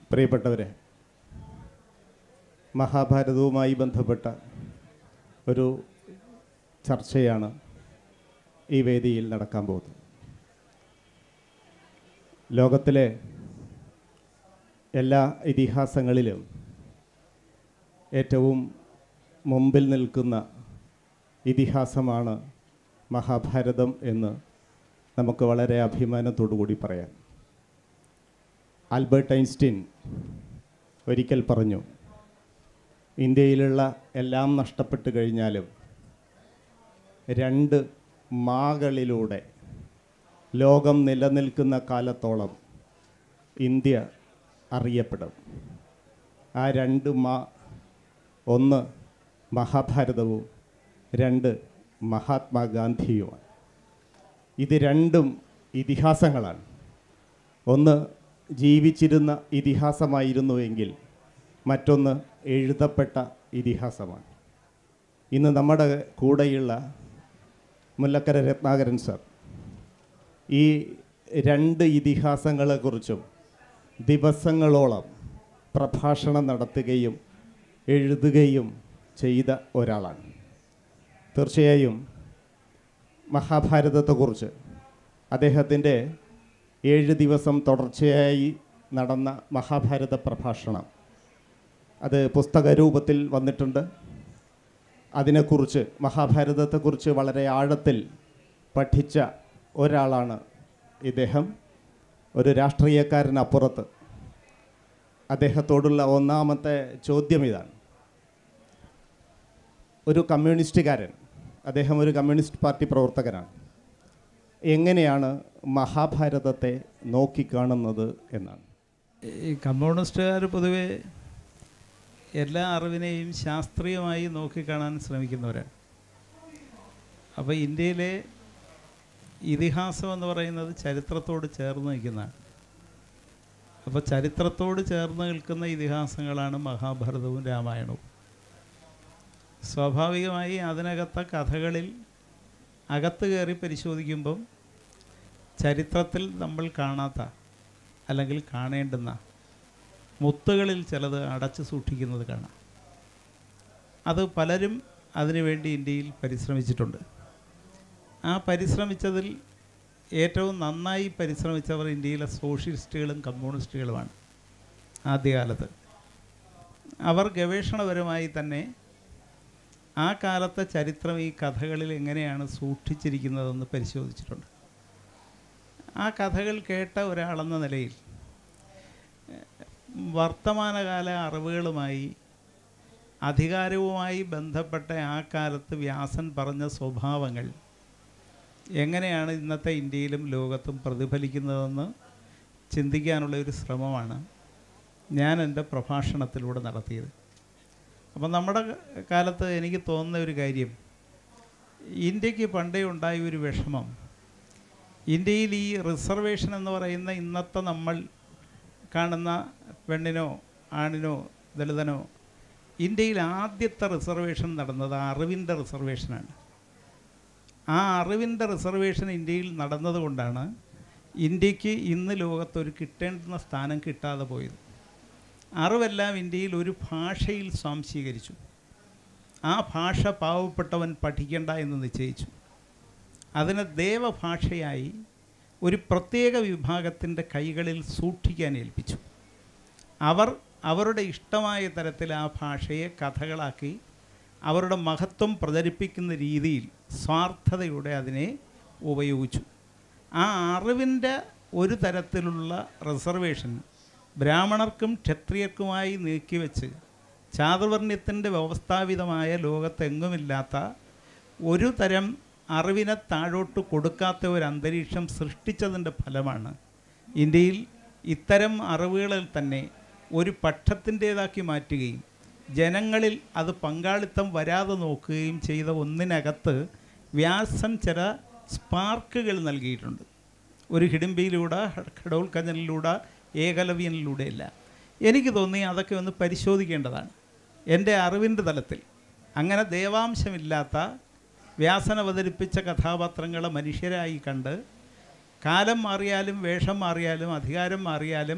പ്രിയപ്പെട്ടവരെ മഹാഭാരതവുമായി ബന്ധപ്പെട്ട ഒരു ചർച്ചയാണ് ഈ വേദിയിൽ നടക്കാൻ പോകുന്നത് ലോകത്തിലെ എല്ലാ ഇതിഹാസങ്ങളിലും ഏറ്റവും മുമ്പിൽ നിൽക്കുന്ന ഇതിഹാസമാണ് മഹാഭാരതം എന്ന് നമുക്ക് വളരെ അഭിമാനത്തോടു കൂടി പറയാം ആൽബർട്ട് ഐൻസ്റ്റീൻ ഒരിക്കൽ പറഞ്ഞു ഇന്ത്യയിലുള്ള എല്ലാം നഷ്ടപ്പെട്ട് കഴിഞ്ഞാലും രണ്ട് മാകളിലൂടെ ലോകം നിലനിൽക്കുന്ന കാലത്തോളം ഇന്ത്യ അറിയപ്പെടും ആ രണ്ട് മാ ഒന്ന് മഹാഭാരതവും രണ്ട് മഹാത്മാഗാന്ധിയുമാണ് ഇത് രണ്ടും ഇതിഹാസങ്ങളാണ് ഒന്ന് ജീവിച്ചിരുന്ന ഇതിഹാസമായിരുന്നുവെങ്കിൽ മറ്റൊന്ന് എഴുതപ്പെട്ട ഇതിഹാസമാണ് ഇന്ന് നമ്മുടെ കൂടെയുള്ള മുല്ലക്കര രത്നാകരൻ സർ ഈ രണ്ട് ഇതിഹാസങ്ങളെക്കുറിച്ചും ദിവസങ്ങളോളം പ്രഭാഷണം നടത്തുകയും എഴുതുകയും ചെയ്ത ഒരാളാണ് തീർച്ചയായും മഹാഭാരതത്തെക്കുറിച്ച് അദ്ദേഹത്തിൻ്റെ ഏഴ് ദിവസം തുടർച്ചയായി നടന്ന മഹാഭാരത പ്രഭാഷണം അത് പുസ്തക രൂപത്തിൽ വന്നിട്ടുണ്ട് അതിനെക്കുറിച്ച് മഹാഭാരതത്തെക്കുറിച്ച് വളരെ ആഴത്തിൽ പഠിച്ച ഒരാളാണ് ഇദ്ദേഹം ഒരു രാഷ്ട്രീയക്കാരനപ്പുറത്ത് അദ്ദേഹത്തോടുള്ള ഒന്നാമത്തെ ചോദ്യം ഇതാണ് ഒരു കമ്മ്യൂണിസ്റ്റുകാരൻ അദ്ദേഹം ഒരു കമ്മ്യൂണിസ്റ്റ് പാർട്ടി പ്രവർത്തകനാണ് എങ്ങനെയാണ് മഹാഭാരതത്തെ നോക്കിക്കാണുന്നത് എന്നാണ് ഈ കമ്മ്യൂണിസ്റ്റുകാർ പൊതുവെ എല്ലാ അറിവിനെയും ശാസ്ത്രീയമായി നോക്കിക്കാണാൻ ശ്രമിക്കുന്നവരാണ് അപ്പോൾ ഇന്ത്യയിലെ ഇതിഹാസം എന്ന് പറയുന്നത് ചരിത്രത്തോട് ചേർന്ന് നിൽക്കുന്നതാണ് അപ്പോൾ ചരിത്രത്തോട് ചേർന്ന് നിൽക്കുന്ന ഇതിഹാസങ്ങളാണ് മഹാഭാരതവും രാമായണവും സ്വാഭാവികമായി അതിനകത്തെ കഥകളിൽ അകത്ത് കയറി പരിശോധിക്കുമ്പം ചരിത്രത്തിൽ നമ്മൾ കാണാത്ത അല്ലെങ്കിൽ കാണേണ്ടുന്ന മുത്തുകളിൽ ചിലത് അടച്ചു സൂക്ഷിക്കുന്നത് കാണാം അത് പലരും അതിനുവേണ്ടി ഇന്ത്യയിൽ പരിശ്രമിച്ചിട്ടുണ്ട് ആ പരിശ്രമിച്ചതിൽ ഏറ്റവും നന്നായി പരിശ്രമിച്ചവർ ഇന്ത്യയിലെ സോഷ്യലിസ്റ്റുകളും കമ്മ്യൂണിസ്റ്റുകളുമാണ് ആദ്യകാലത്ത് അവർ ഗവേഷണപരമായി തന്നെ ആ കാലത്തെ ചരിത്രം ഈ കഥകളിൽ എങ്ങനെയാണ് സൂക്ഷിച്ചിരിക്കുന്നതെന്ന് പരിശോധിച്ചിട്ടുണ്ട് ആ കഥകൾ കേട്ട ഒരാളെന്ന നിലയിൽ വർത്തമാനകാല അറിവുകളുമായി അധികാരവുമായി ബന്ധപ്പെട്ട ആ കാലത്ത് വ്യാസൻ പറഞ്ഞ സ്വഭാവങ്ങൾ എങ്ങനെയാണ് ഇന്നത്തെ ഇന്ത്യയിലും ലോകത്തും പ്രതിഫലിക്കുന്നതെന്ന് ചിന്തിക്കാനുള്ള ഒരു ശ്രമമാണ് ഞാൻ എൻ്റെ പ്രഭാഷണത്തിലൂടെ നടത്തിയത് അപ്പം നമ്മുടെ കാലത്ത് എനിക്ക് തോന്നുന്ന ഒരു കാര്യം ഇന്ത്യക്ക് പണ്ടേ ഉണ്ടായ ഒരു വിഷമം ഇന്ത്യയിൽ ഈ റിസർവേഷൻ എന്ന് പറയുന്ന ഇന്നത്തെ നമ്മൾ കാണുന്ന പെണ്ണിനോ ആണിനോ ദളിതനോ ഇന്ത്യയിൽ ആദ്യത്തെ റിസർവേഷൻ നടന്നത് അറിവിൻ്റെ റിസർവേഷനാണ് ആ അറിവിൻ്റെ റിസർവേഷൻ ഇന്ത്യയിൽ നടന്നതുകൊണ്ടാണ് ഇന്ത്യക്ക് ഇന്ന് ലോകത്തൊരു കിട്ടേണ്ടുന്ന സ്ഥാനം കിട്ടാതെ പോയത് അറിവെല്ലാം ഇന്ത്യയിൽ ഒരു ഭാഷയിൽ സ്വാംശീകരിച്ചു ആ ഭാഷ പാവപ്പെട്ടവൻ പഠിക്കേണ്ട എന്ന് നിശ്ചയിച്ചു അതിനെ ദേവഭാഷയായി ഒരു പ്രത്യേക വിഭാഗത്തിൻ്റെ കൈകളിൽ സൂക്ഷിക്കാൻ ഏൽപ്പിച്ചു അവർ അവരുടെ ഇഷ്ടമായ തരത്തിൽ ആ ഭാഷയെ കഥകളാക്കി അവരുടെ മഹത്വം പ്രചരിപ്പിക്കുന്ന രീതിയിൽ സ്വാർത്ഥതയോടെ അതിനെ ഉപയോഗിച്ചു ആ അറിവിൻ്റെ ഒരു തരത്തിലുള്ള റിസർവേഷൻ ബ്രാഹ്മണർക്കും ക്ഷത്രിയർക്കുമായി നീക്കിവെച്ച് ചാതുർവർണ്ണ്യത്തിൻ്റെ വ്യവസ്ഥാപിതമായ ലോകത്തെങ്ങുമില്ലാത്ത ഒരു തരം അറിവിനെ താഴോട്ട് കൊടുക്കാത്ത ഒരു അന്തരീക്ഷം സൃഷ്ടിച്ചതിൻ്റെ ഫലമാണ് ഇന്ത്യയിൽ ഇത്തരം അറിവുകളിൽ തന്നെ ഒരു പക്ഷത്തിൻ്റേതാക്കി മാറ്റുകയും ജനങ്ങളിൽ അത് പങ്കാളിത്തം വരാതെ നോക്കുകയും ചെയ്ത ഒന്നിനകത്ത് വ്യാസൻ ചില സ്പാർക്കുകൾ നൽകിയിട്ടുണ്ട് ഒരു ഹിഡിമ്പിയിലൂടെ ഖഡോൽക്കഞ്ഞനിലൂടെ ഏകലവ്യനിലൂടെയല്ല എനിക്ക് തോന്നി അതൊക്കെ ഒന്ന് പരിശോധിക്കേണ്ടതാണ് എൻ്റെ അറിവിൻ്റെ തലത്തിൽ അങ്ങനെ ദേവാംശമില്ലാത്ത വ്യാസൻ അവതരിപ്പിച്ച കഥാപാത്രങ്ങളെ മനുഷ്യരായി കണ്ട് കാലം മാറിയാലും വേഷം മാറിയാലും അധികാരം മാറിയാലും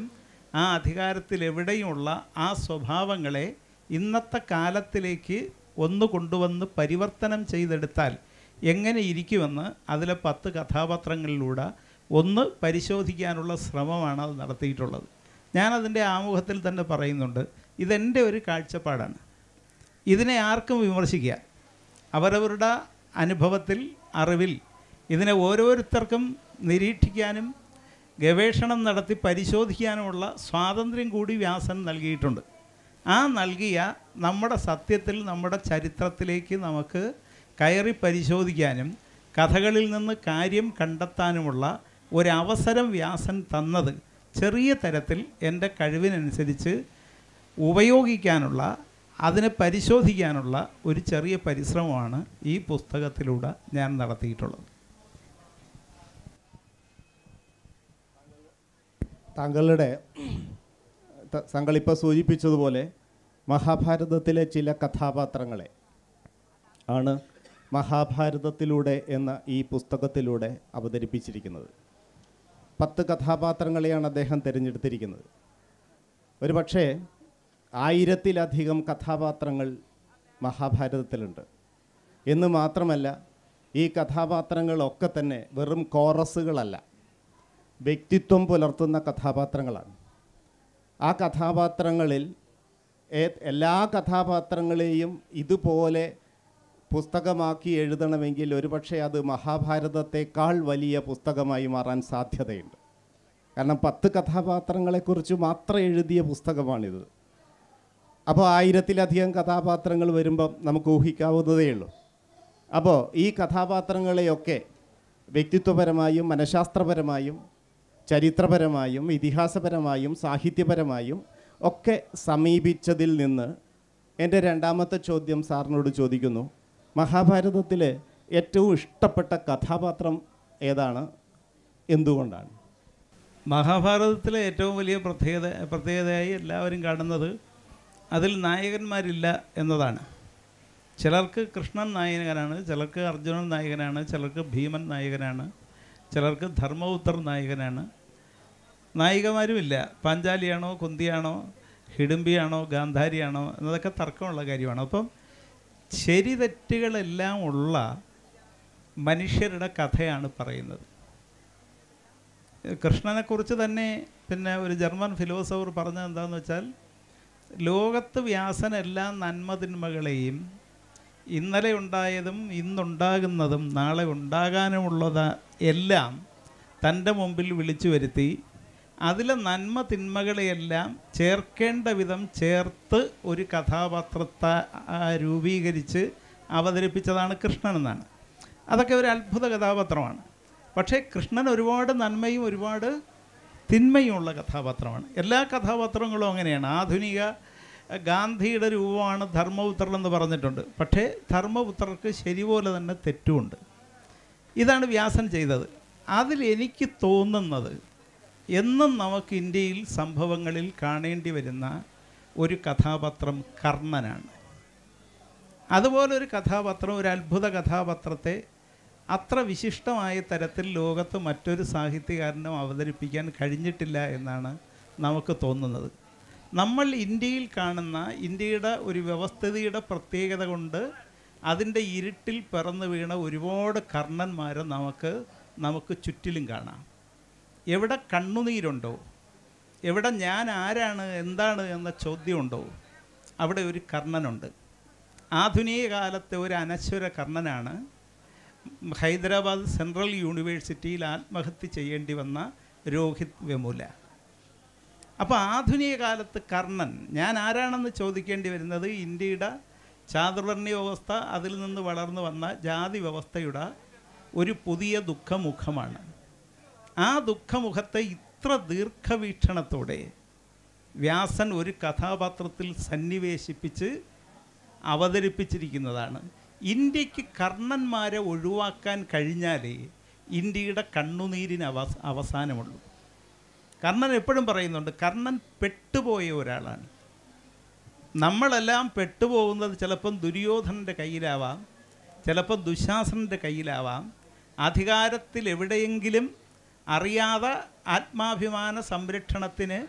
ആ അധികാരത്തിൽ എവിടെയുമുള്ള ആ സ്വഭാവങ്ങളെ ഇന്നത്തെ കാലത്തിലേക്ക് ഒന്ന് കൊണ്ടുവന്ന് പരിവർത്തനം ചെയ്തെടുത്താൽ എങ്ങനെ ഇരിക്കുമെന്ന് അതിലെ പത്ത് കഥാപാത്രങ്ങളിലൂടെ ഒന്ന് പരിശോധിക്കാനുള്ള ശ്രമമാണ് അത് നടത്തിയിട്ടുള്ളത് ഞാനതിൻ്റെ ആമുഖത്തിൽ തന്നെ പറയുന്നുണ്ട് ഇതെൻ്റെ ഒരു കാഴ്ചപ്പാടാണ് ഇതിനെ ആർക്കും വിമർശിക്കുക അവരവരുടെ അനുഭവത്തിൽ അറിവിൽ ഇതിനെ ഓരോരുത്തർക്കും നിരീക്ഷിക്കാനും ഗവേഷണം നടത്തി പരിശോധിക്കാനുമുള്ള സ്വാതന്ത്ര്യം കൂടി വ്യാസൻ നൽകിയിട്ടുണ്ട് ആ നൽകിയ നമ്മുടെ സത്യത്തിൽ നമ്മുടെ ചരിത്രത്തിലേക്ക് നമുക്ക് കയറി പരിശോധിക്കാനും കഥകളിൽ നിന്ന് കാര്യം കണ്ടെത്താനുമുള്ള ഒരവസരം വ്യാസൻ തന്നത് ചെറിയ തരത്തിൽ എൻ്റെ കഴിവിനനുസരിച്ച് ഉപയോഗിക്കാനുള്ള അതിനെ പരിശോധിക്കാനുള്ള ഒരു ചെറിയ പരിശ്രമമാണ് ഈ പുസ്തകത്തിലൂടെ ഞാൻ നടത്തിയിട്ടുള്ളത് താങ്കളുടെ ത- താങ്കൾ ഇപ്പോൾ സൂചിപ്പിച്ചതുപോലെ മഹാഭാരതത്തിലെ ചില കഥാപാത്രങ്ങളെ ആണ് മഹാഭാരതത്തിലൂടെ എന്ന ഈ പുസ്തകത്തിലൂടെ അവതരിപ്പിച്ചിരിക്കുന്നത് പത്ത് കഥാപാത്രങ്ങളെയാണ് അദ്ദേഹം തിരഞ്ഞെടുത്തിരിക്കുന്നത് ഒരു പക്ഷേ ആയിരത്തിലധികം കഥാപാത്രങ്ങൾ മഹാഭാരതത്തിലുണ്ട് എന്ന് മാത്രമല്ല ഈ കഥാപാത്രങ്ങളൊക്കെ തന്നെ വെറും കോറസുകളല്ല വ്യക്തിത്വം പുലർത്തുന്ന കഥാപാത്രങ്ങളാണ് ആ കഥാപാത്രങ്ങളിൽ ഏ- എല്ലാ കഥാപാത്രങ്ങളെയും ഇതുപോലെ പുസ്തകമാക്കി എഴുതണമെങ്കിൽ ഒരുപക്ഷെ അത് മഹാഭാരതത്തെക്കാൾ വലിയ പുസ്തകമായി മാറാൻ സാധ്യതയുണ്ട് കാരണം പത്ത് കഥാപാത്രങ്ങളെക്കുറിച്ച് മാത്രം എഴുതിയ പുസ്തകമാണിത് അപ്പോൾ ആയിരത്തിലധികം കഥാപാത്രങ്ങൾ വരുമ്പം നമുക്ക് ഊഹിക്കാവുന്നതേ ഉള്ളൂ അപ്പോൾ ഈ കഥാപാത്രങ്ങളെയൊക്കെ വ്യക്തിത്വപരമായും മനഃശാസ്ത്രപരമായും ചരിത്രപരമായും ഇതിഹാസപരമായും സാഹിത്യപരമായും ഒക്കെ സമീപിച്ചതിൽ നിന്ന് എൻ്റെ രണ്ടാമത്തെ ചോദ്യം സാറിനോട് ചോദിക്കുന്നു മഹാഭാരതത്തിലെ ഏറ്റവും ഇഷ്ടപ്പെട്ട കഥാപാത്രം ഏതാണ് എന്തുകൊണ്ടാണ് മഹാഭാരതത്തിലെ ഏറ്റവും വലിയ പ്രത്യേകത പ്രത്യേകതയായി എല്ലാവരും കാണുന്നത് അതിൽ നായകന്മാരില്ല എന്നതാണ് ചിലർക്ക് കൃഷ്ണൻ നായകനാണ് ചിലർക്ക് അർജുനൻ നായകനാണ് ചിലർക്ക് ഭീമൻ നായകനാണ് ചിലർക്ക് ധർമ്മപുത്രർ നായകനാണ് നായികമാരുമില്ല പാഞ്ചാലിയാണോ കുന്തിയാണോ ഹിഡുംബിയാണോ ഗാന്ധാരിയാണോ എന്നതൊക്കെ തർക്കമുള്ള കാര്യമാണ് അപ്പം ശരി തെറ്റുകളെല്ലാം ഉള്ള മനുഷ്യരുടെ കഥയാണ് പറയുന്നത് കൃഷ്ണനെക്കുറിച്ച് തന്നെ പിന്നെ ഒരു ജർമ്മൻ ഫിലോസഫർ പറഞ്ഞത് എന്താണെന്ന് വെച്ചാൽ ലോകത്ത് വ്യാസൻ എല്ലാ നന്മതിന്മകളെയും ഇന്നലെ ഉണ്ടായതും ഇന്നുണ്ടാകുന്നതും നാളെ ഉണ്ടാകാനുമുള്ളത് എല്ലാം തൻ്റെ മുമ്പിൽ വിളിച്ചു വരുത്തി അതിലെ നന്മ തിന്മകളെയെല്ലാം ചേർക്കേണ്ട വിധം ചേർത്ത് ഒരു കഥാപാത്രത്തെ ആ, രൂപീകരിച്ച് അവതരിപ്പിച്ചതാണ് കൃഷ്ണൻ എന്നാണ് അതൊക്കെ ഒരു അത്ഭുത കഥാപാത്രമാണ് പക്ഷേ കൃഷ്ണൻ ഒരുപാട് നന്മയും ഒരുപാട് തിന്മയുമുള്ള കഥാപാത്രമാണ് എല്ലാ കഥാപാത്രങ്ങളും അങ്ങനെയാണ് ആധുനിക അഹ്, ഗാന്ധിയുടെ രൂപമാണ് ധർമ്മപുത്രൻ എന്ന് പറഞ്ഞിട്ടുണ്ട് പക്ഷേ ധർമ്മപുത്രർക്ക് ശരിപോലെ തന്നെ തെറ്റുമുണ്ട് ഇതാണ് വ്യാസൻ ചെയ്തത് അതിൽ എനിക്ക് തോന്നുന്നത് എന്നും നമുക്ക് ഇന്ത്യയിൽ സംഭവങ്ങളിൽ കാണേണ്ടി വരുന്ന ഒരു കഥാപാത്രം കർണനാണ് അതുപോലെ ഒരു കഥാപാത്രം ഒരു അത്ഭുത കഥാപാത്രത്തെ അത്ര വിശിഷ്ടമായ തരത്തിൽ ലോകത്ത് മറ്റൊരു സാഹിത്യകാരനും അവതരിപ്പിക്കാൻ കഴിഞ്ഞിട്ടില്ല എന്നാണ് നമുക്ക് തോന്നുന്നത് നമ്മൾ ഇന്ത്യയിൽ കാണുന്ന ഇന്ത്യയുടെ ഒരു വ്യവസ്ഥിതിയുടെ പ്രത്യേകത കൊണ്ട് അതിൻ്റെ ഇരുട്ടിൽ പിറന്നു വീണ ഒരുപാട് കർണന്മാരെ നമുക്ക് നമുക്ക് ചുറ്റിലും കാണാം എവിടെ കണ്ണുനീരുണ്ടോ എവിടെ ഞാൻ ആരാണ് എന്താണ് എന്ന ചോദ്യമുണ്ടോ അവിടെ ഒരു കർണനുണ്ട് ആധുനിക കാലത്തെ ഒരു അനശ്വര കർണനാണ് ഹൈദരാബാദ് സെൻട്രൽ യൂണിവേഴ്സിറ്റിയിൽ ആത്മഹത്യ ചെയ്യേണ്ടി വന്ന രോഹിത് വെമുല അപ്പോൾ ആധുനിക കാലത്ത് കർണൻ ഞാൻ ആരാണെന്ന് ചോദിക്കേണ്ടി വരുന്നത് ഇന്ത്യയുടെ ചാതുർവർണ്ണ വ്യവസ്ഥ അതിൽ നിന്ന് വളർന്നു വന്ന ജാതി വ്യവസ്ഥയുടെ ഒരു പുതിയ ദുഃഖമുഖമാണ് ആ ദുഃഖമുഖത്തെ ഇത്ര ദീർഘവീക്ഷണത്തോടെ വ്യാസൻ ഒരു കഥാപാത്രത്തിൽ സന്നിവേശിപ്പിച്ച് അവതരിപ്പിച്ചിരിക്കുന്നതാണ് ഇന്ത്യക്ക് കർണന്മാരെ ഒഴിവാക്കാൻ കഴിഞ്ഞാലേ ഇന്ത്യയുടെ കണ്ണുനീരിന് അവസ അവസാനമുള്ളൂ കർണൻ എപ്പോഴും പറയുന്നുണ്ട് കർണൻ പെട്ടുപോയ ഒരാളാണ് നമ്മളെല്ലാം പെട്ടുപോകുന്നത് ചിലപ്പം ദുര്യോധനൻ്റെ കയ്യിലാവാം ചിലപ്പോൾ ദുശാസനൻ്റെ കയ്യിലാവാം അധികാരത്തിൽ എവിടെയെങ്കിലും അറിയാതെ ആത്മാഭിമാന സംരക്ഷണത്തിന്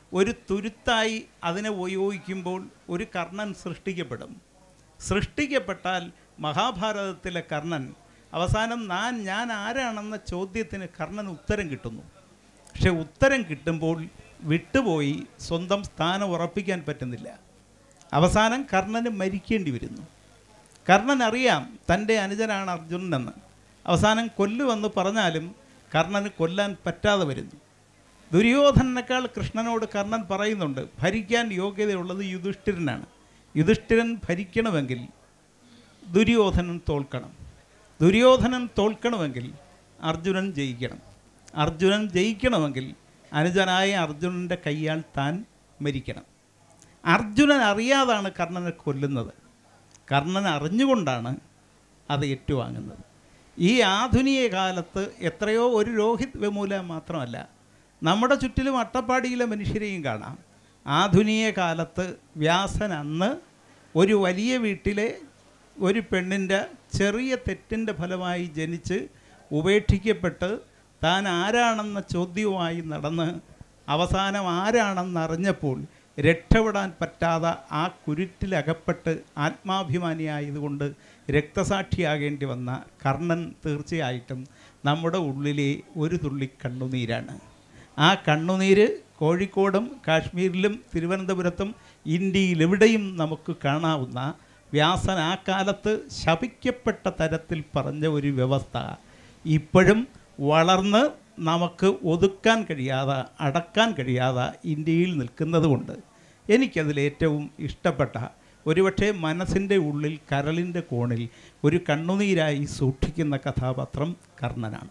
ഒരു തുരുത്തായി അതിനെ ഉപയോഗിക്കുമ്പോൾ ഒരു കർണൻ സൃഷ്ടിക്കപ്പെടും സൃഷ്ടിക്കപ്പെട്ടാൽ മഹാഭാരതത്തിലെ കർണൻ അവസാനം ഞാൻ ഞാൻ ആരാണെന്ന ചോദ്യത്തിന് കർണൻ ഉത്തരം കിട്ടുന്നു പക്ഷെ ഉത്തരം കിട്ടുമ്പോൾ വിട്ടുപോയി സ്വന്തം സ്ഥാനം ഉറപ്പിക്കാൻ പറ്റുന്നില്ല അവസാനം കർണന് മരിക്കേണ്ടി വരുന്നു കർണൻ അറിയാം തൻ്റെ അനുജനാണ് അർജുനനെന്ന് അവസാനം കൊല്ലുവെന്ന് പറഞ്ഞാലും കർണന് കൊല്ലാൻ പറ്റാതെ വരുന്നു ദുര്യോധനനേക്കാൾ കൃഷ്ണനോട് കർണൻ പറയുന്നുണ്ട് ഭരിക്കാൻ യോഗ്യതയുള്ളത് യുധിഷ്ഠിരനാണ് യുധിഷ്ഠിരൻ ഭരിക്കണമെങ്കിൽ ദുര്യോധനൻ തോൽക്കണം ദുര്യോധനൻ തോൽക്കണമെങ്കിൽ അർജുനൻ ജയിക്കണം അർജുനൻ ജയിക്കണമെങ്കിൽ അനുജനായ അർജുനൻ്റെ കയ്യാൽ താൻ മരിക്കണം അർജുനൻ അറിയാതാണ് കർണനെ കൊല്ലുന്നത് കർണൻ അറിഞ്ഞുകൊണ്ടാണ് അത് ഏറ്റുവാങ്ങുന്നത് ഈ ആധുനിക കാലത്ത് എത്രയോ ഒരു രോഹിത് വെമൂല മാത്രമല്ല നമ്മുടെ ചുറ്റിലും അട്ടപ്പാടിയിലെ മനുഷ്യരെയും കാണാം ആധുനിക കാലത്ത് വ്യാസൻ അന്ന് ഒരു വലിയ വീട്ടിലെ ഒരു പെണ്ണിൻ്റെ ചെറിയ തെറ്റിൻ്റെ ഫലമായി ജനിച്ച് ഉപേക്ഷിക്കപ്പെട്ട് താൻ ആരാണെന്ന ചോദ്യവുമായി നടന്ന് അവസാനം ആരാണെന്നറിഞ്ഞപ്പോൾ രക്ഷപ്പെടാൻ പറ്റാതെ ആ കുരുറ്റിലകപ്പെട്ട് ആത്മാഭിമാനിയായതുകൊണ്ട് രക്തസാക്ഷിയാകേണ്ടി വന്ന കർണൻ തീർച്ചയായിട്ടും നമ്മുടെ ഉള്ളിലെ ഒരു തുള്ളി കണ്ണുനീരാണ് ആ കണ്ണുനീര് കോഴിക്കോടും കാശ്മീരിലും തിരുവനന്തപുരത്തും ഇന്ത്യയിലെവിടെയും നമുക്ക് കാണാവുന്ന വ്യാസൻ ആ കാലത്ത് ശപിക്കപ്പെട്ട തരത്തിൽ പറഞ്ഞ ഒരു വ്യവസ്ഥ ഇപ്പോഴും വളർന്ന് നമുക്ക് ഒതുക്കാൻ കഴിയാതെ അടക്കാൻ കഴിയാതെ ഇന്ത്യയിൽ നിൽക്കുന്നത് കൊണ്ട് എനിക്കതിൽ ഏറ്റവും ഇഷ്ടപ്പെട്ട ഒരുപക്ഷെ മനസ്സിൻ്റെ ഉള്ളിൽ കരളിൻ്റെ കോണിൽ ഒരു കണ്ണുനീരായി സൂക്ഷിക്കുന്ന കഥാപാത്രം കർണനാണ്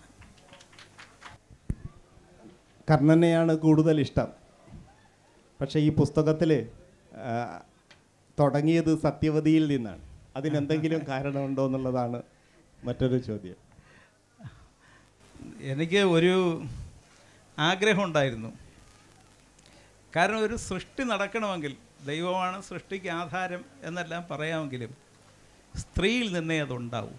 കർണനെയാണ് കൂടുതൽ ഇഷ്ടം പക്ഷേ ഈ പുസ്തകത്തിൽ തുടങ്ങിയത് സത്യവതിയിൽ നിന്നാണ് അതിനെന്തെങ്കിലും കാരണമുണ്ടോ എന്നുള്ളതാണ് മറ്റൊരു ചോദ്യം എനിക്ക് ഒരു ആഗ്രഹം ഉണ്ടായിരുന്നു കാരണം ഒരു സൃഷ്ടി നടക്കണമെങ്കിൽ ദൈവമാണ് സൃഷ്ടിക്ക് ആധാരം എന്നെല്ലാം പറയാമെങ്കിലും സ്ത്രീയിൽ നിന്നേ അതുണ്ടാവും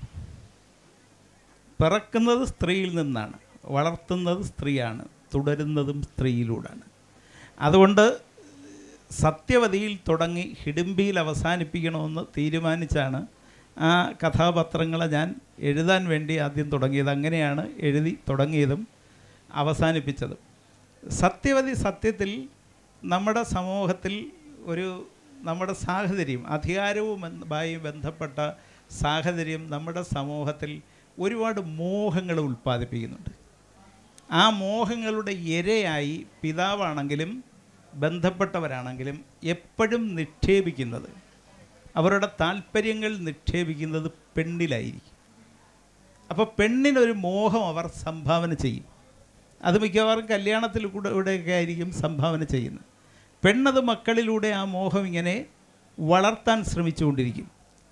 പിറക്കുന്നത് സ്ത്രീയിൽ നിന്നാണ് വളർത്തുന്നത് സ്ത്രീയാണ് തുടരുന്നതും സ്ത്രീയിലൂടെയാണ് അതുകൊണ്ട് സത്യവതിയിൽ തുടങ്ങി ഹിഡിംബിയിൽ അവസാനിപ്പിക്കണമെന്ന് തീരുമാനിച്ചാണ് ആ കഥാപാത്രങ്ങളെ ഞാൻ എഴുതാൻ വേണ്ടി ആദ്യം തുടങ്ങിയത് അങ്ങനെയാണ് എഴുതി തുടങ്ങിയതും അവസാനിപ്പിച്ചതും സത്യവതി സത്യത്തിൽ നമ്മുടെ സമൂഹത്തിൽ ഒരു നമ്മുടെ സാഹചര്യം അധികാരവുമായി ബന്ധപ്പെട്ട സാഹചര്യം നമ്മുടെ സമൂഹത്തിൽ ഒരുപാട് മോഹങ്ങൾ ഉൽപ്പാദിപ്പിക്കുന്നുണ്ട് ആ മോഹങ്ങളുടെ ഇരയായി പിതാവാണെങ്കിലും ബന്ധപ്പെട്ടവരാണെങ്കിലും എപ്പോഴും നിക്ഷേപിക്കുന്നത് അവരുടെ താല്പര്യങ്ങൾ നിക്ഷേപിക്കുന്നത് പെണ്ണിലായിരിക്കും അപ്പോൾ പെണ്ണിനൊരു മോഹം അവർ സംഭാവന ചെയ്യും അത് മിക്കവാറും കല്യാണത്തിൽ കൂടെ ഇവിടെയൊക്കെ ആയിരിക്കും സംഭാവന ചെയ്യുന്നത് പെണ്ണത് മക്കളിലൂടെ ആ മോഹം ഇങ്ങനെ വളർത്താൻ ശ്രമിച്ചുകൊണ്ടിരിക്കും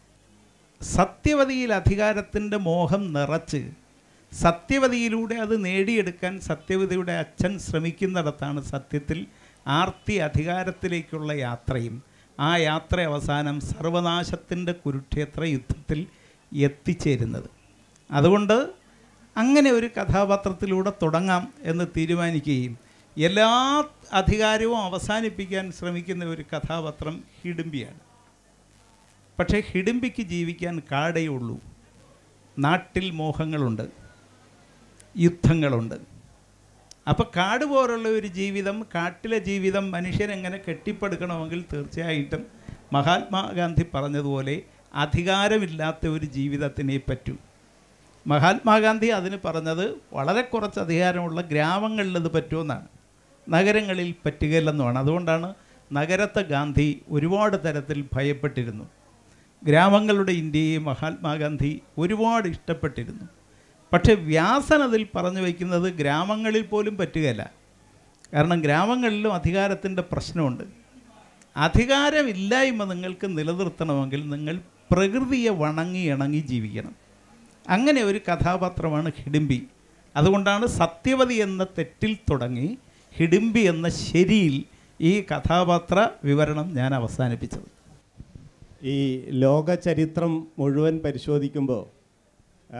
സത്യവതിയിൽ അധികാരത്തിൻ്റെ മോഹം നിറച്ച് സത്യവതിയിലൂടെ അത് നേടിയെടുക്കാൻ സത്യവതിയുടെ അച്ഛൻ ശ്രമിക്കുന്നിടത്താണ് സത്യത്തിൽ ആർത്തി അധികാരത്തിലേക്കുള്ള യാത്രയും ആ യാത്ര അവസാനം സർവനാശത്തിൻ്റെ കുരുക്ഷേത്ര യുദ്ധത്തിൽ എത്തിച്ചേരുന്നത് അതുകൊണ്ട് അങ്ങനെ ഒരു കഥാപാത്രത്തിലൂടെ തുടങ്ങാം എന്ന് തീരുമാനിക്കുകയും എല്ലാ അധികാരവും അവസാനിപ്പിക്കാൻ ശ്രമിക്കുന്ന ഒരു കഥാപാത്രം ഹിഡിംബിയാണ് പക്ഷേ ഹിഡിംബിക്ക് ജീവിക്കാൻ കാടേ ഉള്ളൂ നാട്ടിൽ മോഹങ്ങളുണ്ട് യുദ്ധങ്ങളുണ്ട് അപ്പോൾ കാട് പോലുള്ള ഒരു ജീവിതം കാട്ടിലെ ജീവിതം മനുഷ്യരെങ്ങനെ കെട്ടിപ്പടുക്കണമെങ്കിൽ തീർച്ചയായിട്ടും മഹാത്മാഗാന്ധി പറഞ്ഞതുപോലെ അധികാരമില്ലാത്ത ഒരു ജീവിതത്തിനെ പറ്റൂ മഹാത്മാഗാന്ധി അതിന് പറഞ്ഞത് വളരെ കുറച്ച് അധികാരമുള്ള ഗ്രാമങ്ങളിൽ ഇത് പറ്റുമെന്നാണ് നഗരങ്ങളിൽ പറ്റുകയില്ലെന്നുമാണ് അതുകൊണ്ടാണ് നഗരത്തെ ഗാന്ധി ഒരുപാട് തരത്തിൽ ഭയപ്പെട്ടിരുന്നു ഗ്രാമങ്ങളുടെ ഇന്ത്യയെ മഹാത്മാഗാന്ധി ഒരുപാട് ഇഷ്ടപ്പെട്ടിരുന്നു പക്ഷേ വ്യാസൻ അതിൽ പറഞ്ഞു വയ്ക്കുന്നത് ഗ്രാമങ്ങളിൽ പോലും പറ്റുകയില്ല കാരണം ഗ്രാമങ്ങളിലും അധികാരത്തിൻ്റെ പ്രശ്നമുണ്ട് അധികാരമില്ലായ്മ നിങ്ങൾക്ക് നിലനിർത്തണമെങ്കിൽ നിങ്ങൾ പ്രകൃതിയെ വണങ്ങി ഇണങ്ങി ജീവിക്കണം അങ്ങനെ ഒരു കഥാപാത്രമാണ് ഹിഡിംബി അതുകൊണ്ടാണ് സത്യവതി എന്ന തെറ്റിൽ തുടങ്ങി ഹിഡിംബി എന്ന ശരിയിൽ ഈ കഥാപാത്ര വിവരണം ഞാൻ അവസാനിപ്പിച്ചത് ഈ ലോക ചരിത്രം മുഴുവൻ പരിശോധിക്കുമ്പോൾ ആ,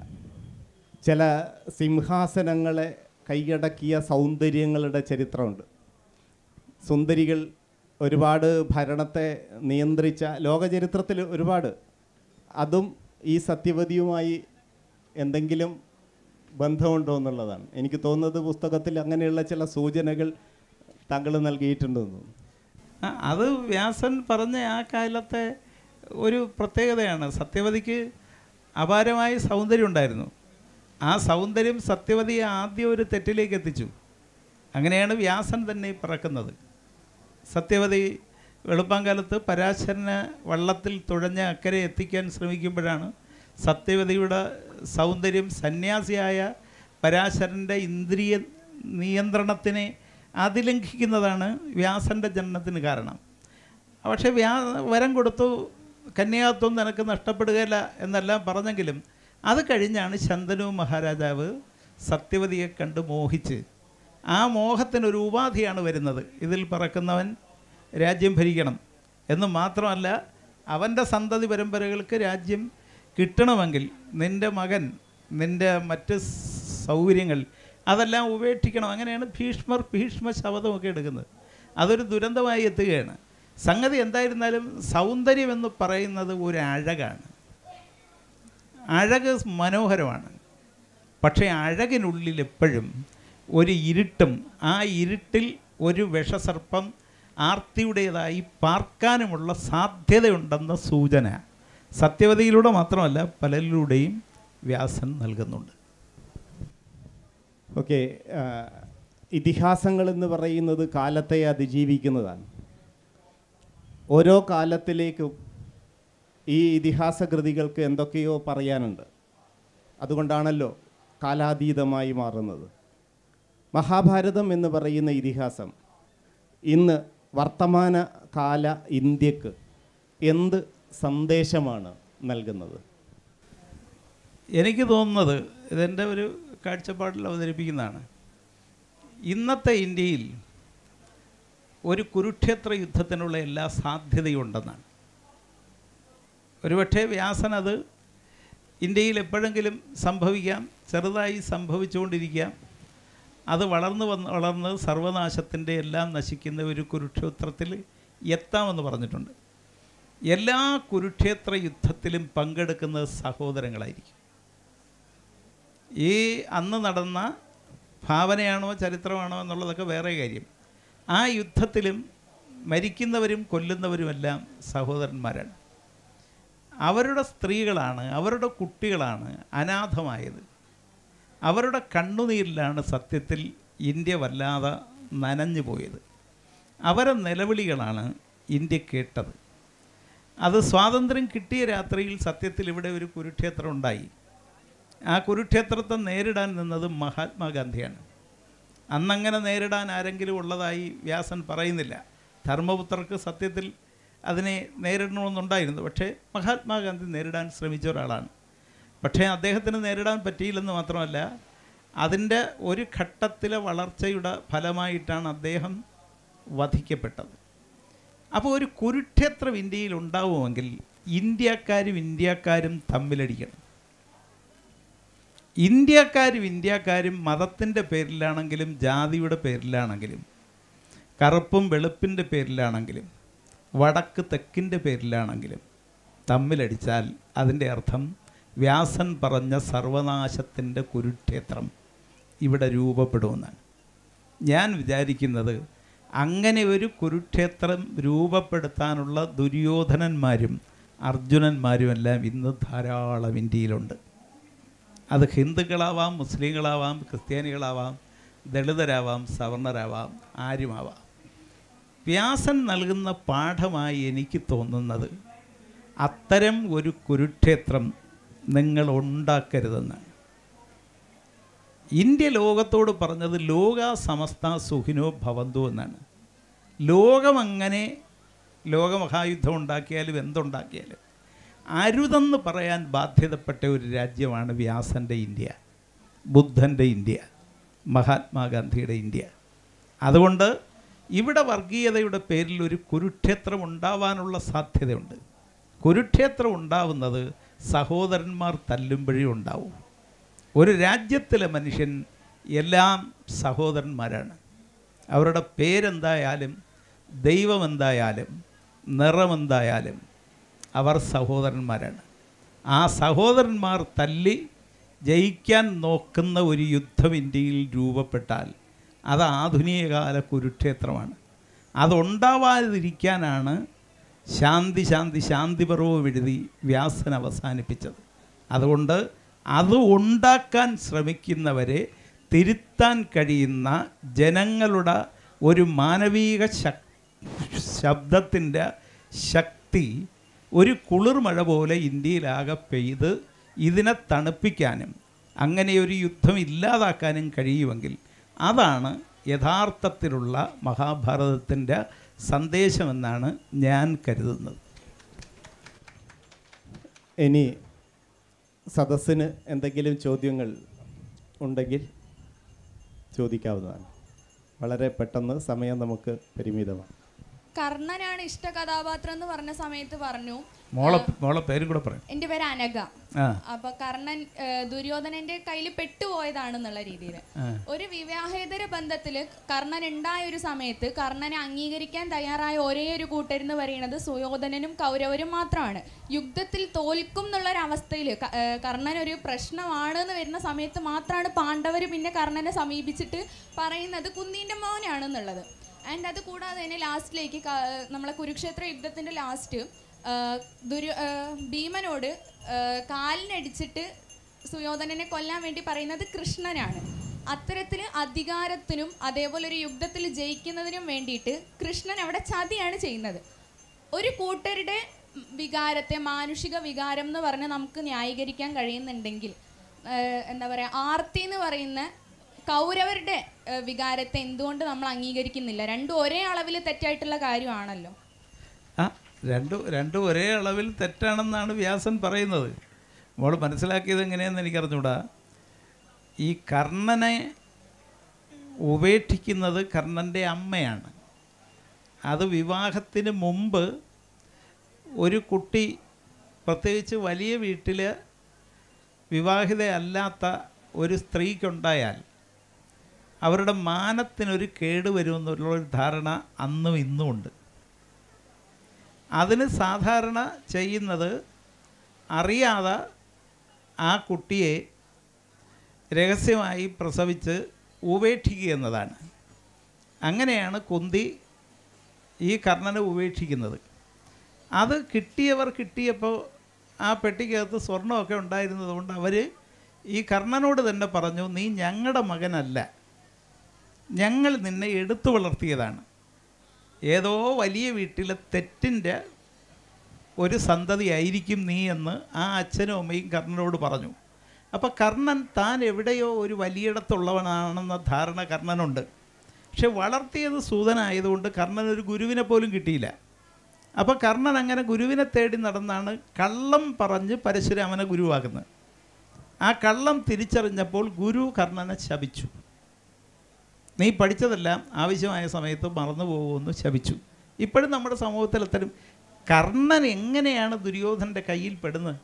ചില സിംഹാസനങ്ങളെ കൈയടക്കിയ സൗന്ദര്യങ്ങളുടെ ചരിത്രമുണ്ട് സുന്ദരികൾ ഒരുപാട് ഭരണത്തെ നിയന്ത്രിച്ച ലോകചരിത്രത്തിൽ ഒരുപാട് അതും ഈ സത്യവതിയുമായി എന്തെങ്കിലും ബന്ധമുണ്ടോ എന്നുള്ളതാണ് എനിക്ക് തോന്നുന്നത് പുസ്തകത്തിൽ അങ്ങനെയുള്ള ചില സൂചനകൾ താങ്കൾ നൽകിയിട്ടുണ്ടെന്ന് തോന്നുന്നു ആ, അത് വ്യാസൻ പറഞ്ഞ ആ കാലത്തെ ഒരു പ്രത്യേകതയാണ് സത്യവതിക്ക് അപാരമായ സൗന്ദര്യം ഉണ്ടായിരുന്നു ആ സൗന്ദര്യം സത്യവതിയെ ആദ്യം ഒരു തെറ്റിലേക്ക് എത്തിച്ചു അങ്ങനെയാണ് വ്യാസൻ തന്നെ പിറക്കുന്നത് സത്യവതി വെളുപ്പാങ്കാലത്ത് പരാശരനെ വള്ളത്തിൽ തുഴഞ്ഞ് അക്കരെ എത്തിക്കാൻ ശ്രമിക്കുമ്പോഴാണ് സത്യവതിയുടെ സൗന്ദര്യം സന്യാസിയായ പരാശരൻ്റെ ഇന്ദ്രിയ നിയന്ത്രണത്തിനെ അതിലംഘിക്കുന്നതാണ് വ്യാസൻ്റെ ജനനത്തിന് കാരണം പക്ഷേ വ്യാ വരം കൊടുത്തു കന്യാത്വം നിനക്ക് നഷ്ടപ്പെടുകയില്ല എന്നെല്ലാം പറഞ്ഞെങ്കിലും അത് കഴിഞ്ഞാണ് ശന്തനു മഹാരാജാവ് സത്യവതിയെ കണ്ട് മോഹിച്ച് ആ മോഹത്തിനൊരു ഉപാധിയാണ് വരുന്നത് ഇതിൽ പറക്കുന്നവൻ രാജ്യം ഭരിക്കണം എന്ന് മാത്രമല്ല അവൻ്റെ സന്തതി പരമ്പരകൾക്ക് രാജ്യം കിട്ടണമെങ്കിൽ നിൻ്റെ മകൻ നിൻ്റെ മറ്റ് സൗകര്യങ്ങൾ അതെല്ലാം ഉപേക്ഷിക്കണം അങ്ങനെയാണ് ഭീഷ്മർ ഭീഷ്മ ശബദമൊക്കെ എടുക്കുന്നത് അതൊരു ദുരന്തമായി എത്തുകയാണ് സംഗതി എന്തായിരുന്നാലും സൗന്ദര്യം എന്ന് പറയുന്നത് ഒരു അഴകാണ് അഴക് മനോഹരമാണ് പക്ഷേ അഴകിനുള്ളിൽ എപ്പോഴും ഒരു ഇരുട്ടും ആ ഇരുട്ടിൽ ഒരു വിഷസർപ്പം ആർത്തിയുടേതായി പാർക്കാനുമുള്ള സാധ്യതയുണ്ടെന്ന സൂചന സത്യവതിയിലൂടെ മാത്രമല്ല പലരിലൂടെയും വ്യാസൻ നൽകുന്നുണ്ട് ഓക്കെ ഇതിഹാസങ്ങൾ എന്ന് പറയുന്നത് കാലത്തെ അതിജീവിക്കുന്നതാണ് ഓരോ കാലത്തിലേക്കും ഈ ഇതിഹാസ കൃതികൾക്ക് എന്തൊക്കെയോ പറയാനുണ്ട് അതുകൊണ്ടാണല്ലോ കാലാതീതമായി മാറുന്നത് മഹാഭാരതം എന്ന് പറയുന്ന ഇതിഹാസം ഇന്ന് വർത്തമാന കാല ഇന്ത്യക്ക് എന്ത് സന്ദേശമാണ് നൽകുന്നത് എനിക്ക് തോന്നുന്നത് ഇതെൻ്റെ ഒരു കാഴ്ചപ്പാടിൽ അവതരിപ്പിക്കുന്നതാണ് ഇന്നത്തെ ഇന്ത്യയിൽ ഒരു കുരുക്ഷേത്ര യുദ്ധത്തിനുള്ള എല്ലാ സാധ്യതയും ഉണ്ടെന്നാണ് ഒരുപക്ഷെ വ്യാസൻ അത് ഇന്ത്യയിൽ എപ്പോഴെങ്കിലും സംഭവിക്കാം ചെറുതായി സംഭവിച്ചുകൊണ്ടിരിക്കാം അത് വളർന്ന് വന്ന് വളർന്ന് സർവനാശത്തിൻ്റെ എല്ലാം നശിക്കുന്ന ഒരു കുരുക്ഷേത്രത്തിൽ എത്താമെന്ന് പറഞ്ഞിട്ടുണ്ട് എല്ലാ കുരുക്ഷേത്ര യുദ്ധത്തിലും പങ്കെടുക്കുന്നത് സഹോദരങ്ങളായിരിക്കും ഈ അന്ന് നടന്ന ഭാവനയാണോ ചരിത്രമാണോ എന്നുള്ളതൊക്കെ വേറെ കാര്യം ആ യുദ്ധത്തിലും മരിക്കുന്നവരും കൊല്ലുന്നവരുമെല്ലാം സഹോദരന്മാരാണ് അവരുടെ സ്ത്രീകളാണ് അവരുടെ കുട്ടികളാണ് അനാഥമായത് അവരുടെ കണ്ണുനീരിലാണ് സത്യത്തിൽ ഇന്ത്യ വല്ലാതെ നനഞ്ഞു പോയത് അവരെ നിലവിളികളാണ് ഇന്ത്യ കേട്ടത് അത് സ്വാതന്ത്ര്യം കിട്ടിയ രാത്രിയിൽ സത്യത്തിൽ ഇവിടെ ഒരു കുരുക്ഷേത്രം ഉണ്ടായി ആ കുരുക്ഷേത്രത്തെ നേരിടാൻ നിന്നത് മഹാത്മാഗാന്ധിയാണ് അന്നങ്ങനെ നേരിടാൻ ആരെങ്കിലും ഉള്ളതായി വ്യാസൻ പറയുന്നില്ല ധർമ്മപുത്രർക്ക് സത്യത്തിൽ അതിനെ നേരിടണമെന്നുണ്ടായിരുന്നു പക്ഷേ മഹാത്മാഗാന്ധി നേരിടാൻ ശ്രമിച്ച ഒരാളാണ് പക്ഷേ അദ്ദേഹത്തിന് നേരിടാൻ പറ്റിയില്ലെന്ന് മാത്രമല്ല അതിൻ്റെ ഒരു ഘട്ടത്തിലെ വളർച്ചയുടെ ഫലമായിട്ടാണ് അദ്ദേഹം വധിക്കപ്പെട്ടത് അപ്പോൾ ഒരു കുരുക്ഷേത്രം ഇന്ത്യയിൽ ഉണ്ടാവുമെങ്കിൽ ഇന്ത്യക്കാരും ഇന്ത്യക്കാരും തമ്മിലടിക്കണം ഇന്ത്യക്കാരും ഇന്ത്യക്കാരും മതത്തിൻ്റെ പേരിലാണെങ്കിലും ജാതിയുടെ പേരിലാണെങ്കിലും കറുപ്പും വെളുപ്പിൻ്റെ പേരിലാണെങ്കിലും വടക്ക് തെക്കിൻ്റെ പേരിലാണെങ്കിലും തമ്മിലടിച്ചാൽ അതിൻ്റെ അർത്ഥം വ്യാസൻ പറഞ്ഞ സർവനാശത്തിൻ്റെ കുരുക്ഷേത്രം ഇവിടെ രൂപപ്പെടുമെന്നാണ് ഞാൻ വിചാരിക്കുന്നത് അങ്ങനെ ഒരു കുരുക്ഷേത്രം രൂപപ്പെടുത്താനുള്ള ദുര്യോധനന്മാരും അർജുനന്മാരുമെല്ലാം ഇന്ന് ധാരാളം ഇന്ത്യയിലുണ്ട് അത് ഹിന്ദുക്കളാവാം മുസ്ലിങ്ങളാവാം ക്രിസ്ത്യാനികളാവാം ദളിതരാവാം സവർണരാവാം ആരുമാവാം വ്യാസൻ നൽകുന്ന പാഠമായി എനിക്ക് തോന്നുന്നത് അത്തരം ഒരു കുരുക്ഷേത്രം നിങ്ങൾ ഉണ്ടാക്കരുതെന്നാണ് ഇന്ത്യ ലോകത്തോട് പറഞ്ഞത് ലോക സമസ്ത സുഖിനോ ഭവന്തു എന്നാണ് ലോകമങ്ങനെ ലോകമഹായുദ്ധം ഉണ്ടാക്കിയാലും എന്തുണ്ടാക്കിയാലും അരുതെന്ന് പറയാൻ ബാധ്യതപ്പെട്ട ഒരു രാജ്യമാണ് വ്യാസൻ്റെ ഇന്ത്യ ബുദ്ധൻ്റെ ഇന്ത്യ മഹാത്മാഗാന്ധിയുടെ ഇന്ത്യ അതുകൊണ്ട് ഇവിടെ വർഗീയതയുടെ പേരിൽ ഒരു കുരുക്ഷേത്രം ഉണ്ടാവാനുള്ള സാധ്യതയുണ്ട് കുരുക്ഷേത്രം ഉണ്ടാവുന്നത് സഹോദരന്മാർ തല്ലുമ്പോഴേ ഉണ്ടാവും ഒരു രാജ്യത്തിലെ മനുഷ്യൻ എല്ലാം സഹോദരന്മാരാണ് അവരുടെ പേരെന്തായാലും ദൈവമെന്തായാലും നിറമെന്തായാലും അവർ സഹോദരന്മാരാണ് ആ സഹോദരന്മാർ തല്ലി ജയിക്കാൻ നോക്കുന്ന ഒരു യുദ്ധം ഇന്ത്യയിൽ രൂപപ്പെട്ടാൽ അത് ആധുനികകാല കുരുക്ഷേത്രമാണ് അതുണ്ടാവാതിരിക്കാനാണ് ശാന്തി ശാന്തി ശാന്തിപർവം എഴുതി വ്യാസൻ അവസാനിപ്പിച്ചത് അതുകൊണ്ട് അത് ഉണ്ടാക്കാൻ ശ്രമിക്കുന്നവരെ തിരുത്താൻ കഴിയുന്ന ജനങ്ങളുടെ ഒരു മാനവീക ശക് ശബ്ദത്തിൻ്റെ ശക്തി ഒരു കുളിർമഴ പോലെ ഇന്ത്യയിലാകെ പെയ്ത് ഇതിനെ തണുപ്പിക്കാനും അങ്ങനെ ഒരു യുദ്ധം ഇല്ലാതാക്കാനും കഴിയുമെങ്കിൽ അതാണ് യഥാർത്ഥത്തിലുള്ള മഹാഭാരതത്തിൻ്റെ സന്ദേശമെന്നാണ് ഞാൻ കരുതുന്നത് ഇനി സദസ്സിന് എന്തെങ്കിലും ചോദ്യങ്ങൾ ഉണ്ടെങ്കിൽ ചോദിക്കാവുന്നതാണ് വളരെ പെട്ടെന്ന് സമയം നമുക്ക് പരിമിതമാണ് കർണനാണ് ഇഷ്ട കഥാപാത്രം എന്ന് പറഞ്ഞ സമയത്ത് പറഞ്ഞു മോളെ മോളെ പേരും കൂടെ പറയും എന്റെ പേര് അനഘ ആ അപ്പൊ കർണൻ ഏഹ്, ദുര്യോധനന്റെ കയ്യിൽ പെട്ടുപോയതാണെന്നുള്ള രീതിയിൽ ആ. ഒരു വിവാഹേതര ബന്ധത്തില് കർണൻ ഉണ്ടായ ഒരു സമയത്ത് കർണനെ അംഗീകരിക്കാൻ തയ്യാറായ ഒരേ ഒരു കൂട്ടരെന്ന് പറയുന്നത് സുയോധനനും കൗരവരും മാത്രമാണ് യുദ്ധത്തിൽ തോൽക്കും എന്നുള്ള ഒരു അവസ്ഥയിൽ കർണൻ ഒരു പ്രശ്നമാണ് എന്ന് വരുന്ന സമയത്ത് മാത്രമാണ് പാണ്ഡവർ പിന്നെ കർണനെ സമീപിച്ചിട്ട് പറയുന്നത് കുന്നീന്റെ മോനാണെന്നുള്ളത് ആൻഡ് അത് കൂടാതെ തന്നെ ലാസ്റ്റിലേക്ക് നമ്മളെ കുരുക്ഷേത്ര യുദ്ധത്തിന്റെ ലാസ്റ്റ് ദുര്യ ആ, ഭീമനോട് ആ, കാലിനടിച്ചിട്ട് സുയോധനനെ കൊല്ലാൻ വേണ്ടി പറയുന്നത് കൃഷ്ണനാണ് അത്തരത്തിൽ അധികാരത്തിനും അതേപോലെ ഒരു യുദ്ധത്തിൽ ജയിക്കുന്നതിനും വേണ്ടിയിട്ട് കൃഷ്ണൻ അവിടെ ചതിയാണ് ചെയ്യുന്നത് ഒരു കൂട്ടരുടെ വികാരത്തെ മാനുഷിക വികാരം എന്ന് പറഞ്ഞ് നമുക്ക് ന്യായീകരിക്കാൻ കഴിയുന്നുണ്ടെങ്കിൽ ആഹ് എന്താ പറയുക ആർത്തി എന്ന് പറയുന്ന കൗരവരുടെ ആഹ് വികാരത്തെ എന്തുകൊണ്ട് നമ്മൾ അംഗീകരിക്കുന്നില്ല രണ്ടും ഒരേ അളവിൽ തെറ്റായിട്ടുള്ള കാര്യമാണല്ലോ ആ രണ്ടും രണ്ടും ഒരേ അളവിൽ തെറ്റാണെന്നാണ് വ്യാസൻ പറയുന്നത് മോൾ മനസ്സിലാക്കിയത് എങ്ങനെയെന്ന് എനിക്കറിഞ്ഞൂടാ ഈ കർണനെ ഉപേക്ഷിക്കുന്നത് കർണൻ്റെ അമ്മയാണ് അത് വിവാഹത്തിന് മുമ്പ് ഒരു കുട്ടി പ്രത്യേകിച്ച് വലിയ വീട്ടിൽ വിവാഹിതയല്ലാത്ത ഒരു സ്ത്രീക്കുണ്ടായാൽ അവരുടെ മാനത്തിനൊരു കേട് വരുമെന്നുള്ളൊരു ധാരണ അന്നും ഇന്നും ഉണ്ട് അതിന് സാധാരണ ചെയ്യുന്നത് അറിയാതെ ആ കുട്ടിയെ രഹസ്യമായി പ്രസവിച്ച് ഉപേക്ഷിക്കുക എന്നതാണ് അങ്ങനെയാണ് കുന്തി ഈ കർണനെ ഉപേക്ഷിക്കുന്നത് അത് കിട്ടിയവർ കിട്ടിയപ്പോൾ ആ പെട്ടിക്കകത്ത് സ്വർണ്ണമൊക്കെ ഉണ്ടായിരുന്നത് കൊണ്ട് അവർ ഈ കർണനോട് തന്നെ പറഞ്ഞു നീ ഞങ്ങളുടെ മകനല്ല ഞങ്ങൾ നിന്നെ എടുത്തു വളർത്തിയതാണ് ഏതോ വലിയ വീട്ടിലെ തെറ്റിൻ്റെ ഒരു സന്തതിയായിരിക്കും നീ എന്ന് ആ അച്ഛനും അമ്മയും കർണനോട് പറഞ്ഞു അപ്പോൾ കർണൻ താൻ എവിടെയോ ഒരു വലിയിടത്തുള്ളവനാണെന്ന ധാരണ കർണനുണ്ട് പക്ഷെ വളർത്തിയത് സൂതനായതുകൊണ്ട് കർണൻ ഒരു ഗുരുവിനെ പോലും കിട്ടിയില്ല അപ്പോൾ കർണൻ അങ്ങനെ ഗുരുവിനെ തേടി നടന്നാണ് കള്ളം പറഞ്ഞ് പരശുരാമനെ ഗുരുവാക്കുന്നത് ആ കള്ളം തിരിച്ചറിഞ്ഞപ്പോൾ ഗുരു കർണനെ ശപിച്ചു നീ പഠിച്ചതെല്ലാം ആവശ്യമായ സമയത്ത് മറന്നു പോകുമെന്ന് ശപിച്ചു ഇപ്പോഴും നമ്മുടെ സമൂഹത്തിൽ അത്തരം കർണൻ എങ്ങനെയാണ് ദുര്യോധനൻ്റെ കയ്യിൽ പെടുന്നത്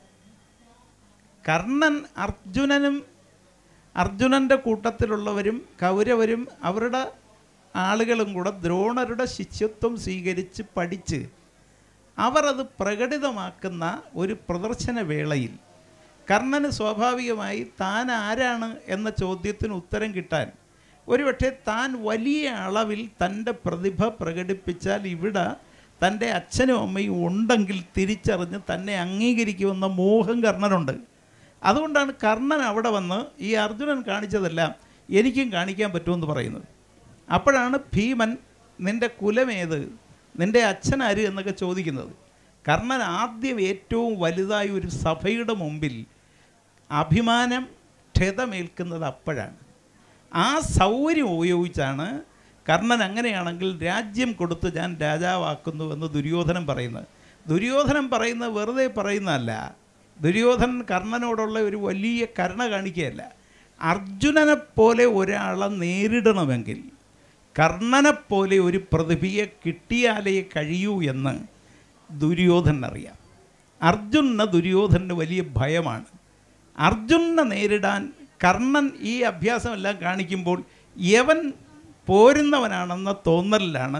കർണൻ അർജുനനും അർജുനൻ്റെ കൂട്ടത്തിലുള്ളവരും കൗരവരും അവരുടെ ആളുകളും കൂടെ ദ്രോണരുടെ ശിഷ്യത്വം സ്വീകരിച്ച് പഠിച്ച് അവർ അത് പ്രകടിതമാക്കുന്ന ഒരു പ്രദർശന വേളയിൽ കർണന് സ്വാഭാവികമായി താൻ ആരാണ് എന്ന ചോദ്യത്തിന് ഉത്തരം കിട്ടാൻ ഒരുപക്ഷെ താൻ വലിയ അളവിൽ തൻ്റെ പ്രതിഭ പ്രകടിപ്പിച്ചാൽ ഇവിടെ തൻ്റെ അച്ഛനും അമ്മയും ഉണ്ടെങ്കിൽ തിരിച്ചറിഞ്ഞ് തന്നെ അംഗീകരിക്കുമെന്ന മോഹം കർണനുണ്ട് അതുകൊണ്ടാണ് കർണൻ അവിടെ വന്ന് ഈ അർജുനൻ കാണിച്ചതെല്ലാം എനിക്കും കാണിക്കാൻ പറ്റുമെന്ന് പറയുന്നത് അപ്പോഴാണ് ഭീമൻ നിൻ്റെ കുലമേത് നിൻ്റെ അച്ഛനാര് എന്നൊക്കെ ചോദിക്കുന്നത് കർണൻ ആദ്യം ഏറ്റവും വലുതായ ഒരു സഭയുടെ മുമ്പിൽ അഭിമാനം ക്ഷതമേൽക്കുന്നത് അപ്പോഴാണ് ആ സൗകര്യം ഉപയോഗിച്ചാണ് കർണൻ അങ്ങനെയാണെങ്കിൽ രാജ്യം കൊടുത്ത് ഞാൻ രാജാവാക്കുന്നു എന്ന് ദുര്യോധനൻ പറയുന്നത് ദുര്യോധനൻ പറയുന്നത് വെറുതെ പറയുന്നതല്ല ദുര്യോധനൻ കർണനോടുള്ള ഒരു വലിയ കരുണ കാണിക്കുകയല്ല അർജുനനെ പോലെ ഒരാളെ നേരിടണമെങ്കിൽ കർണനെപ്പോലെ ഒരു പ്രതിഭയെ കിട്ടിയാലേ കഴിയൂ എന്ന് ദുര്യോധനൻ അറിയാം അർജുനന് ദുര്യോധനന് വലിയ ഭയമാണ് അർജുനനെ നേരിടാൻ കർണൻ ഈ അഭ്യാസമെല്ലാം കാണിക്കുമ്പോൾ യവൻ പോരുന്നവനാണെന്ന തോന്നലിലാണ്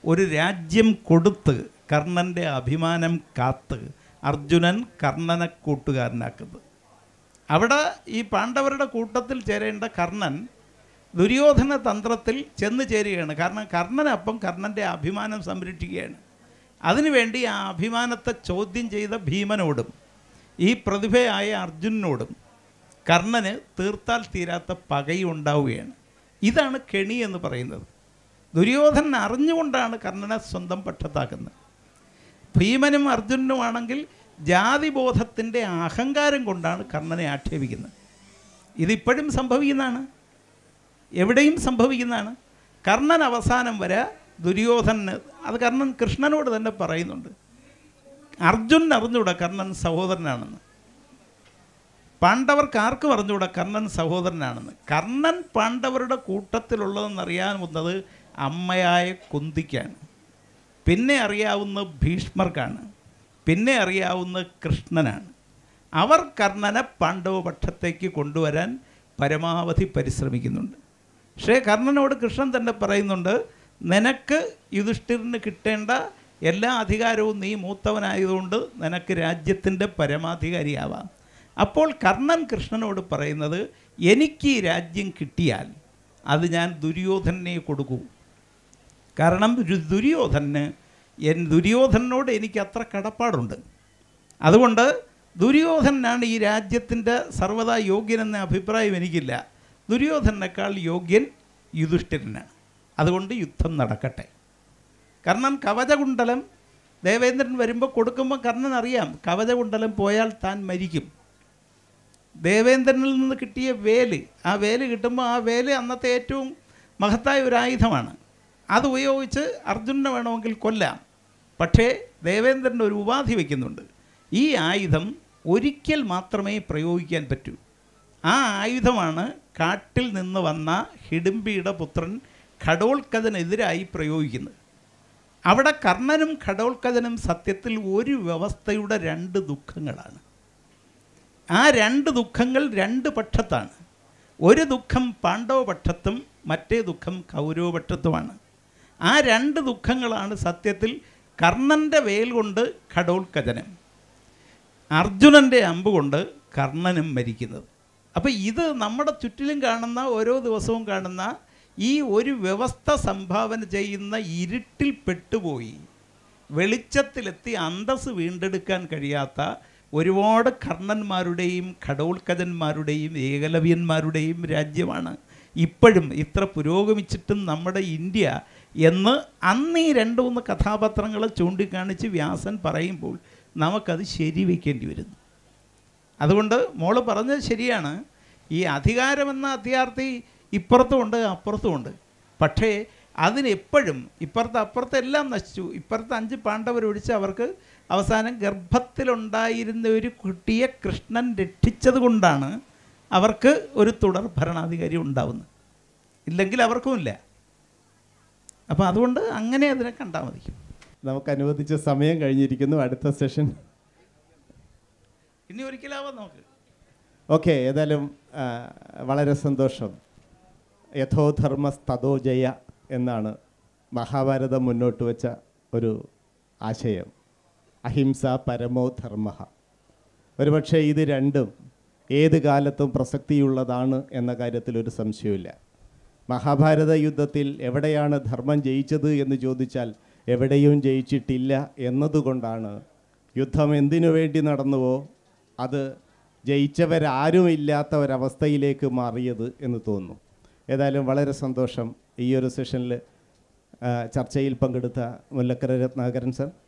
ഒരു രാജ്യം കൊടുത്ത് കർണൻ്റെ അഭിമാനം കാത്ത് അർജുനൻ കർണനെ കൂട്ടുകാരനാക്കുന്നത് അവിടെ ഈ പാണ്ഡവരുടെ കൂട്ടത്തിൽ ചേരേണ്ട കർണൻ ദുര്യോധന തന്ത്രത്തിൽ ചെന്ന് ചേരുകയാണ് കാരണം കർണൻ അപ്പം കർണൻ്റെ അഭിമാനം സംരക്ഷിക്കുകയാണ് അതിനുവേണ്ടി ആ അഭിമാനത്തെ ചോദ്യം ചെയ്ത ഭീമനോടും ഈ പ്രതിഭയായ അർജുനനോടും കർണന് തീർത്താൽ തീരാത്ത പകയുണ്ടാവുകയാണ് ഇതാണ് കെണി എന്ന് പറയുന്നത് ദുര്യോധനൻ അറിഞ്ഞുകൊണ്ടാണ് കർണനെ സ്വന്തം പക്ഷത്താക്കുന്നത് ഭീമനും അർജുനനുമാണെങ്കിൽ ജാതിബോധത്തിൻ്റെ അഹങ്കാരം കൊണ്ടാണ് കർണനെ ആക്ഷേപിക്കുന്നത് ഇതിപ്പോഴും സംഭവിക്കുന്നതാണ് എവിടെയും സംഭവിക്കുന്നതാണ് കർണൻ അവസാനം വരെ ദുര്യോധനന് അത് കർണൻ കൃഷ്ണനോട് തന്നെ പറയുന്നുണ്ട് അർജുനൻ അറിഞ്ഞൂടാ കർണൻ സഹോദരനാണെന്ന് പാണ്ഡവർക്ക് ആർക്കും അറിഞ്ഞൂടാ കർണൻ സഹോദരനാണെന്ന് കർണൻ പാണ്ഡവരുടെ കൂട്ടത്തിലുള്ളതെന്ന് അറിയാവുന്നത് അമ്മയായ കുന്തിക്കാണ് പിന്നെ അറിയാവുന്ന ഭീഷ്മർക്കാണ് പിന്നെ അറിയാവുന്ന കൃഷ്ണനാണ് അവർ കർണനെ പാണ്ഡവപക്ഷത്തേക്ക് കൊണ്ടുവരാൻ പരമാവധി പരിശ്രമിക്കുന്നുണ്ട് പക്ഷേ കർണനോട് കൃഷ്ണൻ തന്നെ പറയുന്നുണ്ട് നിനക്ക് യുധിഷ്ഠിരന് കിട്ടേണ്ട എല്ലാ അധികാരവും നീ മൂത്തവനായതുകൊണ്ട് നിനക്ക് രാജ്യത്തിൻ്റെ പരമാധികാരിയാവാം അപ്പോൾ കർണൻ കൃഷ്ണനോട് പറയുന്നത് എനിക്ക് ഈ രാജ്യം കിട്ടിയാൽ അത് ഞാൻ ദുര്യോധനെ കൊടുക്കൂ കാരണം ഒരു ദുര്യോധന് എൻ ദുര്യോധനോട് എനിക്ക് അത്ര കടപ്പാടുണ്ട് അതുകൊണ്ട് ദുര്യോധനാണ് ഈ രാജ്യത്തിൻ്റെ സർവ്വതാ യോഗ്യനെന്ന അഭിപ്രായം എനിക്കില്ല ദുര്യോധനേക്കാൾ യോഗ്യൻ യുധിഷ്ഠിരനാണ് അതുകൊണ്ട് യുദ്ധം നടക്കട്ടെ കർണൻ കവചകുണ്ടലം ദേവേന്ദ്രൻ വരുമ്പോൾ കൊടുക്കുമ്പോൾ കർണൻ അറിയാം കവചകുണ്ടലം പോയാൽ താൻ മരിക്കും ദേവേന്ദ്രനിൽ നിന്ന് കിട്ടിയ വേല് ആ വേല് കിട്ടുമ്പോൾ ആ വേല് അന്നത്തെ ഏറ്റവും മഹത്തായ ഒരു ആയുധമാണ് അത് ഉപയോഗിച്ച് അർജുനനെ വേണമെങ്കിൽ കൊല്ലാം പക്ഷേ ദേവേന്ദ്രൻ ഒരു ഉപാധി വയ്ക്കുന്നുണ്ട് ഈ ആയുധം ഒരിക്കൽ മാത്രമേ പ്രയോഗിക്കാൻ പറ്റൂ ആ ആയുധമാണ് കാട്ടിൽ നിന്ന് വന്ന ഹിഡിംബിയുടെ പുത്രൻ ഘടോത്കജനെതിരായി പ്രയോഗിക്കുന്നത് അവിടെ കർണനും ഘടോത്കജനും സത്യത്തിൽ ഒരു വ്യവസ്ഥയുടെ രണ്ട് ദുഃഖങ്ങളാണ് ആ രണ്ട് ദുഃഖങ്ങൾ രണ്ട് പക്ഷത്താണ് ഒരു ദുഃഖം പാണ്ഡവപക്ഷത്തും മറ്റേ ദുഃഖം കൗരവപക്ഷത്തുമാണ് ആ രണ്ട് ദുഃഖങ്ങളാണ് സത്യത്തിൽ കർണൻ്റെ വേൽ കൊണ്ട് ഘടോത്കജനം അർജുനൻ്റെ അമ്പ് കൊണ്ട് കർണനും മരിക്കുന്നത് അപ്പോൾ ഇത് നമ്മുടെ ചുറ്റിലും കാണുന്ന ഓരോ ദിവസവും കാണുന്ന ഈ ഒരു വ്യവസ്ഥ സംഭാവന ചെയ്യുന്ന ഇരുട്ടിൽ പെട്ടുപോയി വെളിച്ചത്തിലെത്തി അന്തസ് വീണ്ടെടുക്കാൻ കഴിയാത്ത ഒരുപാട് കർണന്മാരുടെയും ഘടോത്കജന്മാരുടെയും ഏകലവ്യന്മാരുടെയും രാജ്യമാണ് ഇപ്പോഴും ഇത്ര പുരോഗമിച്ചിട്ടും നമ്മുടെ ഇന്ത്യ എന്ന് അന്ന് ഈ രണ്ട് മൂന്ന് കഥാപാത്രങ്ങളെ ചൂണ്ടിക്കാണിച്ച് വ്യാസൻ പറയുമ്പോൾ നമുക്കത് ശരിവെക്കേണ്ടി വരുന്നു അതുകൊണ്ട് മോള് പറഞ്ഞത് ശരിയാണ് ഈ അധികാരമെന്ന അത്യാർത്ഥി ഇപ്പുറത്തുമുണ്ട് അപ്പുറത്തുമുണ്ട് പക്ഷേ അതിനെപ്പോഴും ഇപ്പുറത്ത് അപ്പുറത്ത് എല്ലാം നശിച്ചു ഇപ്പുറത്ത് അഞ്ച് പാണ്ഡവർ ഒഴിച്ച് അവർക്ക് അവസാനം ഗർഭത്തിലുണ്ടായിരുന്ന ഒരു കുട്ടിയെ കൃഷ്ണൻ രക്ഷിച്ചത് കൊണ്ടാണ് അവർക്ക് ഒരു തുടർ ഭരണാധികാരി ഉണ്ടാവുന്നത് ഇല്ലെങ്കിൽ അവർക്കുമില്ല അപ്പോൾ അതുകൊണ്ട് അങ്ങനെ അതിനെ കണ്ടാൽ മതി നമുക്ക് അനുവദിച്ച സമയം കഴിഞ്ഞിരിക്കുന്നു അടുത്ത സെഷൻ ഇനി ഒരിക്കലാവാം നമുക്ക് ഓക്കെ ഏതായാലും ആ, വളരെ സന്തോഷം യഥോധർമ്മ സ്തതോ ജയ എന്നാണ് മഹാഭാരതം മുന്നോട്ട് വെച്ച ഒരു ആശയം അഹിംസ പരമോ ധർമ്മ ഒരുപക്ഷെ ഇത് രണ്ടും ഏത് കാലത്തും പ്രസക്തിയുള്ളതാണ് എന്ന കാര്യത്തിൽ ഒരു സംശയമില്ല മഹാഭാരത യുദ്ധത്തിൽ എവിടെയാണ് ധർമ്മം ജയിച്ചത് എന്ന് ചോദിച്ചാൽ എവിടെയും ജയിച്ചിട്ടില്ല എന്നതുകൊണ്ടാണ് യുദ്ധം എന്തിനു വേണ്ടി നടന്നുവോ അത് ജയിച്ചവരാരുമില്ലാത്ത ഒരവസ്ഥയിലേക്ക് മാറിയത് എന്ന് തോന്നുന്നു ഏതായാലും വളരെ സന്തോഷം ഈ ഒരു സെഷനിൽ ചർച്ചയിൽ പങ്കെടുത്ത മുല്ലക്കര രത്നാകരൻ സർ